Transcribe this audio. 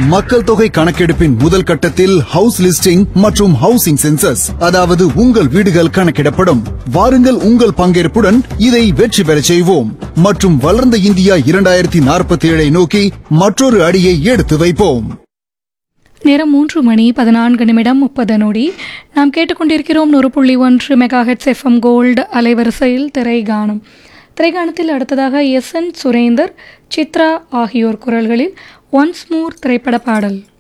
மக்கள் தொகை கணக்கெடுப்பின் முதல் கட்டத்தில் ஹவுஸ் லிஸ்டிங் மற்றும் ஹவுசிங் சென்சஸ் அதாவது உங்கள் வீடுகள் கணக்கிடப்படும் வாருங்கள் உங்கள் பங்கேற்புடன் இதை வெற்றி பெறச் செய்வோம் மற்றும் வளர்ந்த இந்தியா இரண்டாயிரத்தி நாற்பத்தி ஏழை நோக்கி மற்றொரு அடியை எடுத்து வைப்போம் நேரம் மூன்று மணி பதினான்கு நிமிடம் முப்பது நொடி நாம் கேட்டுக்கொண்டிருக்கிறோம் நூறு புள்ளி ஒன்று மெகாஹெட்ஸ் எஃப்எம் கோல்டு அலைவரிசையில் திரைகானம் திரைகானத்தில் அடுத்ததாக எஸ் என் சுரேந்தர் சித்ரா ஆகியோர் குரல்களில் ஒன்ஸ் மோர் திரைப்பட பாடல்